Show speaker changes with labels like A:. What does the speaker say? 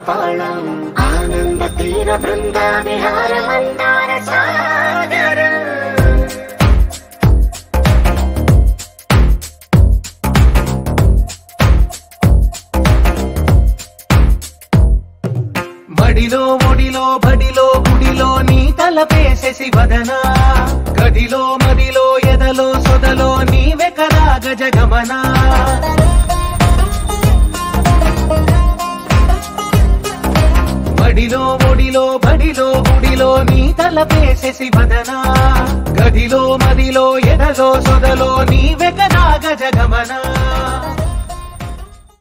A: పాళం ఆనంద తీర బృంద విహార మందార సాగరం
B: బడిలో ఒడిలో బడిలో గుడిలో నీ తలపేసేసి వదనా గదిలో మదిలో ఎదలో సొదలో నీవె కదా గజగమనా బడిలో ఒడిలో బడిలో గుడిలో నీ తలపేసేసి వదనా గదిలో మదిలో ఎదలో సొదలో నీవె కదా గజగమనా